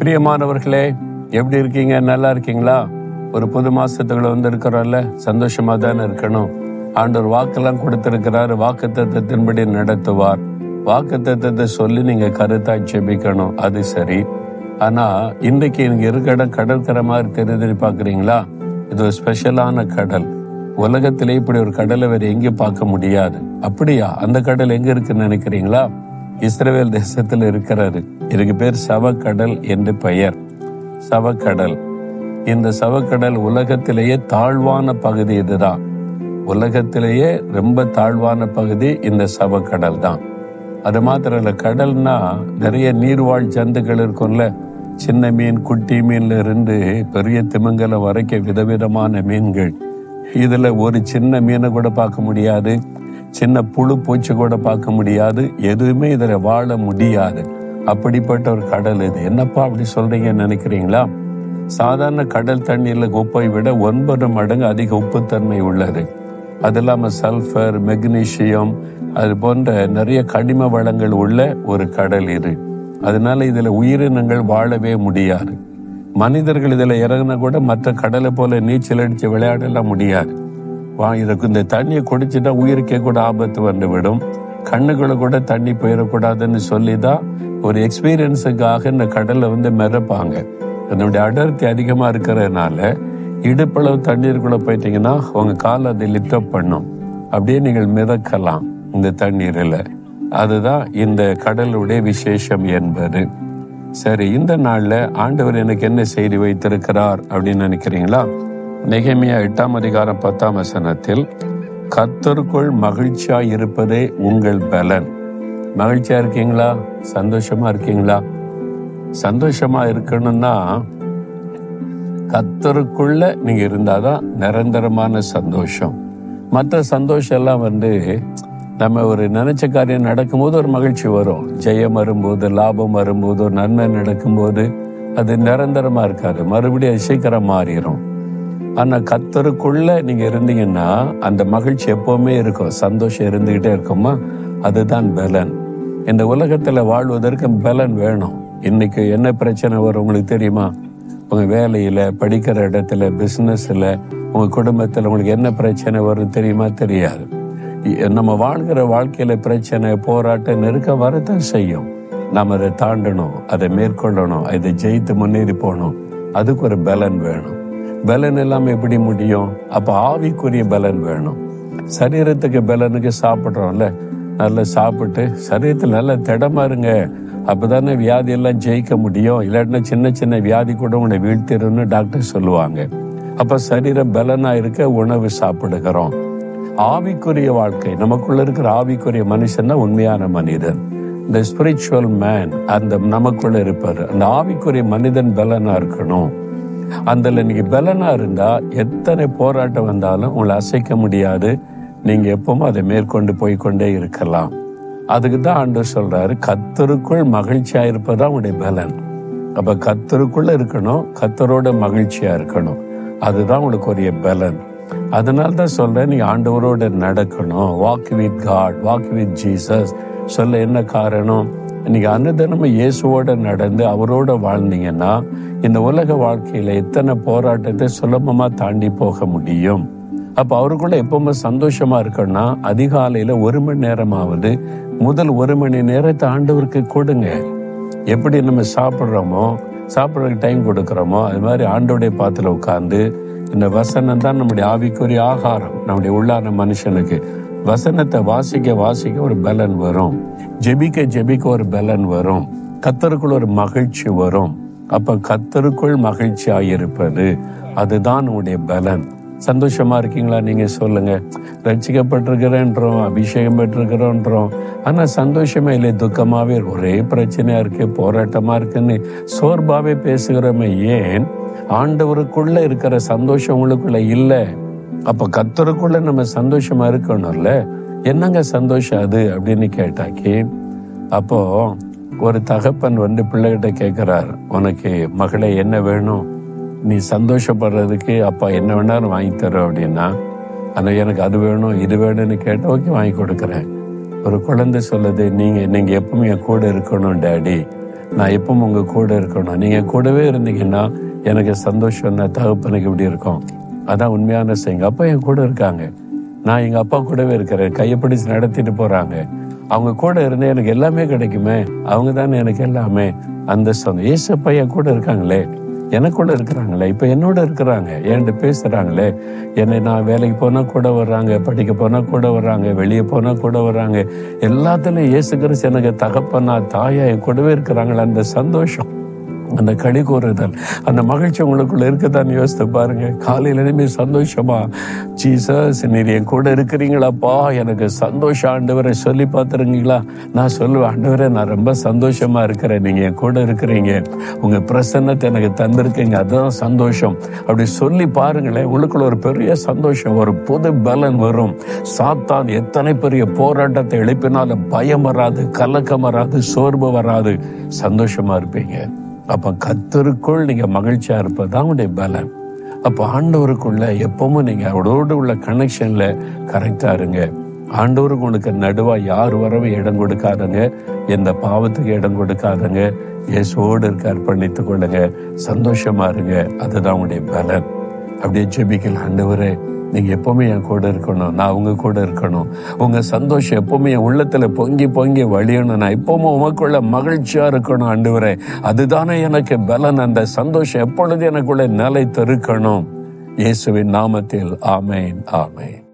பிரியமானவர்களே எப்படி இருக்கீங்க நல்லா இருக்கீங்களா ஒரு புது மாசத்துக்குள்ள வந்து இருக்கிறோம்ல சந்தோஷமா தானே இருக்கணும் ஆண்டவர் வாக்கெல்லாம் கொடுத்திருக்கிறாரு வாக்கு தத்தத்தின்படி நடத்துவார் வாக்கு தத்தத்தை சொல்லி நீங்க கருத்தா ஜெபிக்கணும் அது சரி ஆனா இன்றைக்கு இங்க இருக்க இடம் கடற்கரை மாதிரி தெரியுதுன்னு பாக்குறீங்களா இது ஒரு ஸ்பெஷலான கடல் உலகத்திலே இப்படி ஒரு கடலை வேற எங்கேயும் பார்க்க முடியாது அப்படியா அந்த கடல் எங்க இருக்குன்னு நினைக்கிறீங்களா இஸ்ரேல் தேசத்தில் இருக்கிறாரு இதுக்கு பேர் சவக்கடல் என்று பெயர் சவக்கடல் இந்த சவக்கடல் உலகத்திலேயே தாழ்வான பகுதி இதுதான் உலகத்திலேயே ரொம்ப தாழ்வான பகுதி இந்த சவக்கடல் தான் அது மாத்திரம் இல்ல கடல்னா நிறைய நீர்வாழ் ஜந்துக்கள் இருக்கும்ல சின்ன மீன் குட்டி மீன்ல இருந்து பெரிய திமிங்கலம் வரைக்கும் விதவிதமான மீன்கள் இதுல ஒரு சின்ன மீனை கூட பார்க்க முடியாது சின்ன புழு பூச்சி கூட பார்க்க முடியாது எதுவுமே இதுல வாழ முடியாது அப்படிப்பட்ட ஒரு கடல் இது என்னப்பா அப்படி சொல்றீங்கன்னு நினைக்கிறீங்களா சாதாரண கடல் தண்ணீர்ல உப்பை விட ஒன்பது மடங்கு அதிக உப்புத்தன்மை உள்ளது அது இல்லாம சல்ஃபர் மெக்னீசியம் அது போன்ற நிறைய கனிம வளங்கள் உள்ள ஒரு கடல் இது அதனால இதுல உயிரினங்கள் வாழவே முடியாது மனிதர்கள் இதுல இறங்கினா கூட மற்ற கடலை போல நீச்சல் அடிச்சு விளையாடலாம் முடியாது வா இதுக்கு இந்த தண்ணியை குடிச்சுட்டா உயிருக்கே கூட ஆபத்து வந்துவிடும் கண்ணுக்குள்ள கூட தண்ணி போயிடக்கூடாதுன்னு சொல்லி தான் ஒரு எக்ஸ்பீரியன்ஸுக்காக இந்த கடல்ல வந்து மிதப்பாங்க அதனுடைய அடர்த்தி அதிகமா இருக்கிறதுனால இடுப்பளவு தண்ணீருக்குள்ள போயிட்டீங்கன்னா உங்க கால் அதை லிஃப்ட் அப் பண்ணும் அப்படியே நீங்கள் மிதக்கலாம் இந்த தண்ணீரில் அதுதான் இந்த கடலுடைய விசேஷம் என்பது சரி இந்த நாள்ல ஆண்டவர் எனக்கு என்ன செய்தி வைத்திருக்கிறார் அப்படின்னு நினைக்கிறீங்களா நெகமியா எட்டாம் அதிகாரம் பத்தாம் வசனத்தில் கத்தருக்குள் மகிழ்ச்சியா இருப்பதே உங்கள் பலன் மகிழ்ச்சியா இருக்கீங்களா சந்தோஷமா இருக்கீங்களா சந்தோஷமா இருக்கணும்னா கத்தருக்குள்ள நீங்க இருந்தாதான் நிரந்தரமான சந்தோஷம் மற்ற சந்தோஷம் எல்லாம் வந்து நம்ம ஒரு நினைச்ச காரியம் நடக்கும்போது ஒரு மகிழ்ச்சி வரும் ஜெயம் வரும்போது லாபம் வரும்போது ஒரு நன்மை நடக்கும்போது அது நிரந்தரமா இருக்காது மறுபடியும் அது சீக்கிரம் மாறிடும் ஆனா கத்தருக்குள்ள நீங்க இருந்தீங்கன்னா அந்த மகிழ்ச்சி எப்பவுமே இருக்கும் சந்தோஷம் இருந்துகிட்டே இருக்குமா அதுதான் பலன் இந்த உலகத்துல வாழ்வதற்கு பலன் வேணும் இன்னைக்கு என்ன பிரச்சனை வரும் உங்களுக்கு தெரியுமா உங்க வேலையில படிக்கிற இடத்துல பிசினஸ்ல உங்க குடும்பத்துல உங்களுக்கு என்ன பிரச்சனை வரும் தெரியுமா தெரியாது இ- நம்ம வாழ்கிற வாழ்க்கையில பிரச்சனை போராட்டம் நெருக்க வரத்தான் செய்யும் நாம அதை தாண்டணும் அதை மேற்கொள்ளணும் அதை ஜெயித்து முன்னேறி போகணும் அதுக்கு ஒரு பலன் வேணும் பலன் இல்லாம எப்படி முடியும் அப்ப ஆவிக்குரிய பலன் வேணும் சரீரத்துக்கு பலனுக்கு சாப்பிடுறோம்ல நல்லா சாப்பிட்டு சரீரத்தில் நல்ல திடமா இருங்க அப்பதானே வியாதி எல்லாம் ஜெயிக்க முடியும் இல்லாட்டினா சின்ன சின்ன வியாதி கூட உன்னை வீழ்த்திடும்னு டாக்டர் சொல்லுவாங்க அப்ப சரீரம் பலனா இருக்க உணவு சாப்பிடுகிறோம் ஆவிக்குரிய வாழ்க்கை நமக்குள்ள இருக்கிற ஆவிக்குரிய மனுஷன் தான் உண்மையான மனிதன் இந்த ஸ்பிரிச்சுவல் மேன் அந்த நமக்குள்ள இருப்பாரு அந்த ஆவிக்குரிய மனிதன் பலனா இருக்கணும் அந்த நீங்க பலனா இருந்தா எத்தனை போராட்டம் வந்தாலும் உங்களை அசைக்க முடியாது நீங்க எப்பவும் அதை மேற்கொண்டு போய்க்கொண்டே இருக்கலாம் அதுக்கு தான் ஆண்டவர் சொல்றாரு கத்தருக்குள் மகிழ்ச்சியா இருப்பதா உங்களுடைய பலன் அப்ப கத்தருக்குள்ள இருக்கணும் கத்தரோட மகிழ்ச்சியா இருக்கணும் அதுதான் உங்களுக்கு ஒரு பலன் அதனால தான் சொல்றேன் நீங்க ஆண்டவரோட நடக்கணும் walk with God walk with Jesus சொல்ல என்ன காரணம் நீங்க அன்னதினமும் இயேசுவோட நடந்து அவரோட வாழ்ந்தீங்கன்னா இந்த உலக வாழ்க்கையில எத்தனை போராட்டத்தை சுலபமா தாண்டி போக முடியும் அப்ப அவருக்குள்ள எப்பவுமே சந்தோஷமா இருக்கணும்னா அதிகாலையில ஒரு மணி நேரமாவது முதல் ஒரு மணி நேரத்தை ஆண்டவருக்கு கொடுங்க எப்படி நம்ம சாப்பிட்றோமோ சாப்பிட்றதுக்கு டைம் கொடுக்குறோமோ அது மாதிரி ஆண்டோடைய பாத்துல உட்கார்ந்து இந்த வசனம் தான் நம்முடைய ஆவிக்குரிய ஆகாரம் நம்முடைய உள்ளான மனுஷனுக்கு வசனத்தை வாசிக்க வாசிக்க ஒரு பலன் வரும் ஜெபிக்க ஜெபிக்க ஒரு பலன் வரும் கத்தருக்குள் ஒரு மகிழ்ச்சி வரும் அப்ப கத்தருக்குள் மகிழ்ச்சியா இருப்பது அதுதான் உங்களுடைய பலன் சந்தோஷமா இருக்கீங்களா நீங்க சொல்லுங்க ரட்சிக்கப்பட்டிருக்கிறேன்றோம் அபிஷேகம் பெற்றிருக்கிறோன்றோம் ஆனா சந்தோஷமே இல்லை துக்கமாவே இருக்கு. ஒரே பிரச்சனையா இருக்கு போராட்டமா இருக்குன்னு சோர்வாவே பேசுகிறோமே ஏன் ஆண்டவருக்குள்ள இருக்கிற சந்தோஷம் உங்களுக்குள்ள இல்ல அப்ப கத்தருக்குள்ள நம்ம சந்தோஷமா இருக்கணும்ல என்னங்க சந்தோஷம் அது அப்படின்னு கேட்டாக்கி அப்போ ஒரு தகப்பன் வந்து பிள்ளைகிட்ட கேட்கிறார் உனக்கு மகளே என்ன வேணும் நீ சந்தோஷப்படுறதுக்கு அப்பா என்ன வேணாலும் வாங்கி தரோம் அப்படின்னா ஆனா எனக்கு அது வேணும் இது வேணும்னு கேட்டா ஓகே வாங்கி கொடுக்குறேன் ஒரு குழந்தை சொல்லுது நீங்க நீங்க எப்பவுமே என் கூட இருக்கணும் டேடி நான் எப்பவும் உங்க கூட இருக்கணும் நீங்க கூடவே இருந்தீங்கன்னா எனக்கு சந்தோஷம் தான் தகப்பனுக்கு இப்படி இருக்கும் அதான் உண்மையான எங்க அப்பா என் கூட இருக்காங்க நான் எங்க அப்பா கூடவே இருக்கிறேன் கையை பிடிச்சு நடத்திட்டு போறாங்க அவங்க கூட இருந்தா எனக்கு எல்லாமே கிடைக்குமே அவங்க தானே எனக்கு எல்லாமே அந்த சொந்த ஏசப்பா என் கூட இருக்காங்களே எனக்குள்ள இருக்கிறாங்களே இப்ப என்னோட இருக்கிறாங்க என்கிட்ட பேசுறாங்களே என்னை நான் வேலைக்கு போனா கூட வர்றாங்க படிக்க போனா கூட வர்றாங்க வெளியே போனா கூட வர்றாங்க எல்லாத்துலயும் இயேசு கிறிஸ்து எனக்கு தகப்பனா தாயா என் கூடவே இருக்கிறாங்களே அந்த சந்தோஷம் அந்த களி கூறுதல் அந்த மகிழ்ச்சி உங்களுக்குள்ள இருக்குதான்னு யோசித்து பாருங்க காலையில இனிமே சந்தோஷமா ஜீசஸ் நீர் என் கூட இருக்கிறீங்களாப்பா எனக்கு சந்தோஷம் ஆண்டவரை சொல்லி பார்த்துருங்களா நான் சொல்லுவேன் ஆண்டவரே நான் ரொம்ப சந்தோஷமா இருக்கிறேன் நீங்க என் கூட இருக்கிறீங்க உங்க பிரசன்னத்தை எனக்கு தந்திருக்கீங்க அதுதான் சந்தோஷம் அப்படி சொல்லி பாருங்களேன் உங்களுக்குள்ள ஒரு பெரிய சந்தோஷம் ஒரு புது பலன் வரும் சாத்தான் எத்தனை பெரிய போராட்டத்தை எழுப்பினாலும் பயம் வராது கலக்கம் வராது சோர்வு வராது சந்தோஷமா இருப்பீங்க அப்ப கத்தருக்குள் நீங்க மகிழ்ச்சியா இருப்பதுதான் உங்களுடைய பலன் அப்ப ஆண்டவருக்குள்ள எப்பவும் நீங்க அவரோடு உள்ள கனெக்ஷன்ல கரெக்டா இருங்க ஆண்டவருக்கு உனக்கு நடுவா யார் வரவும் இடம் கொடுக்காதங்க எந்த பாவத்துக்கு இடம் கொடுக்காதங்க இயேசுவோடு இருக்க அர்ப்பணித்துக் கொள்ளுங்க சந்தோஷமா இருங்க அதுதான் உங்களுடைய பலன் அப்படியே ஜெபிக்கல ஆண்டவரே நீங்க எப்பவுமே என் கூட இருக்கணும் நான் உங்க கூட இருக்கணும் உங்க சந்தோஷம் எப்பவுமே என் உள்ளத்துல பொங்கி பொங்கி வழியணும் நான் எப்பவுமே உமக்குள்ள மகிழ்ச்சியா இருக்கணும் ஆண்டவரே அதுதானே எனக்கு பலன் அந்த சந்தோஷம் எப்பொழுது எனக்குள்ள நிலைத்திருக்கணும் இயேசுவின் நாமத்தில் ஆமேன் ஆமேன்